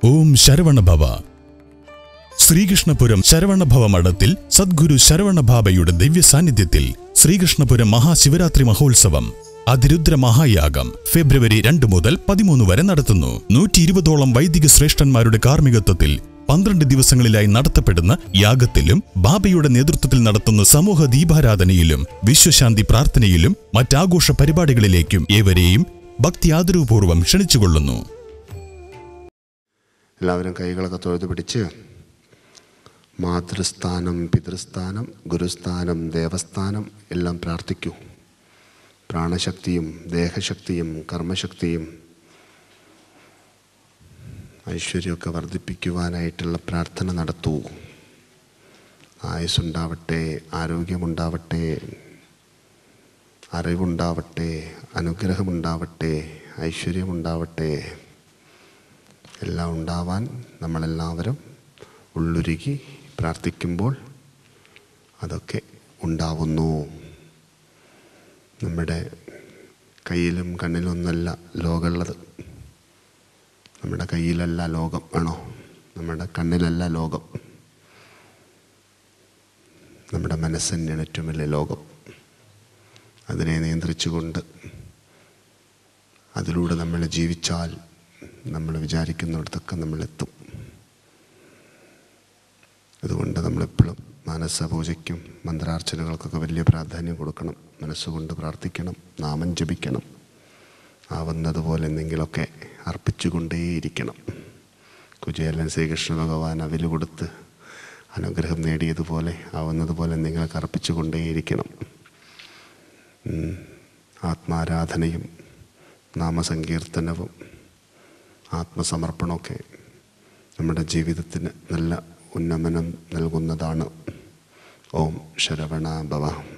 ഓം ശരവണഭവ ശ്രീകൃഷ്ണപുരം ശരവണഭവ മഠത്തിൽ സദ്ഗുരു ശരവണഭാബയുടെ ദിവ്യ സാന്നിധ്യത്തിൽ ശ്രീകൃഷ്ണപുരം മഹാശിവരാത്രി മഹോത്സവം അതിരുദ്ര മഹായാഗം ഫെബ്രുവരി രണ്ട് മുതൽ പതിമൂന്ന് വരെ നടത്തുന്നു നൂറ്റി ഇരുപതോളം വൈദിക ശ്രേഷ്ഠന്മാരുടെ കാർമ്മികത്വത്തിൽ പന്ത്രണ്ട് ദിവസങ്ങളിലായി നടത്തപ്പെടുന്ന യാഗത്തിലും ബാബയുടെ നേതൃത്വത്തിൽ നടത്തുന്ന സമൂഹ ദീപാരാധനയിലും വിശ്വശാന്തി പ്രാർത്ഥനയിലും മറ്റാഘോഷ പരിപാടികളിലേക്കും ഏവരെയും ഭക്തി ആദരവപൂർവ്വം ക്ഷണിച്ചുകൊള്ളുന്നു എല്ലാവരും കൈകളൊക്കെ തൊഴുതു പിടിച്ച് മാതൃസ്ഥാനം പിതൃസ്ഥാനം ഗുരുസ്ഥാനം ദേവസ്ഥാനം എല്ലാം പ്രാർത്ഥിക്കൂ പ്രാണശക്തിയും ദേഹശക്തിയും കർമ്മശക്തിയും ഐശ്വര്യമൊക്കെ വർദ്ധിപ്പിക്കുവാനായിട്ടുള്ള പ്രാർത്ഥന നടത്തൂ ആയുസ്സുണ്ടാവട്ടെ ആരോഗ്യമുണ്ടാവട്ടെ അറിവുണ്ടാവട്ടെ അനുഗ്രഹമുണ്ടാവട്ടെ ഐശ്വര്യമുണ്ടാവട്ടെ എല്ലാം ഉണ്ടാവാൻ നമ്മളെല്ലാവരും ഉള്ളുരുകി പ്രാർത്ഥിക്കുമ്പോൾ അതൊക്കെ ഉണ്ടാവുന്നു നമ്മുടെ കയ്യിലും കണ്ണിലൊന്നല്ല ലോകമുള്ളത് നമ്മുടെ കയ്യിലല്ല ലോകം ആണോ നമ്മുടെ കണ്ണിലല്ല ലോകം നമ്മുടെ മനസ്സ് തന്നെയാണ് ഏറ്റവും വലിയ ലോകം അതിനെ നിയന്ത്രിച്ചുകൊണ്ട് അതിലൂടെ നമ്മൾ ജീവിച്ചാൽ നമ്മൾ വിചാരിക്കുന്നിടത്തൊക്കെ നമ്മളെത്തും അതുകൊണ്ട് നമ്മളെപ്പോഴും മാനസപൂജയ്ക്കും മന്ത്രാർച്ചനകൾക്കൊക്കെ വലിയ പ്രാധാന്യം കൊടുക്കണം മനസ്സുകൊണ്ട് പ്രാർത്ഥിക്കണം നാമം ജപിക്കണം ആവുന്നതുപോലെ എന്തെങ്കിലുമൊക്കെ അർപ്പിച്ചുകൊണ്ടേയിരിക്കണം കുചേലൻ ശ്രീകൃഷ്ണ ഭഗവാൻ അവില് കൊടുത്ത് അനുഗ്രഹം നേടിയതുപോലെ ആവുന്നതുപോലെ എന്തെങ്കിലുമൊക്കെ അർപ്പിച്ചുകൊണ്ടേയിരിക്കണം ഉം. ആത്മാരാധനയും നാമസങ്കീർത്തനവും ആത്മസമർപ്പണമൊക്കെ നമ്മുടെ ജീവിതത്തിന് നല്ല ഉന്നമനം നൽകുന്നതാണ് ഓം ശരവണ ഭവ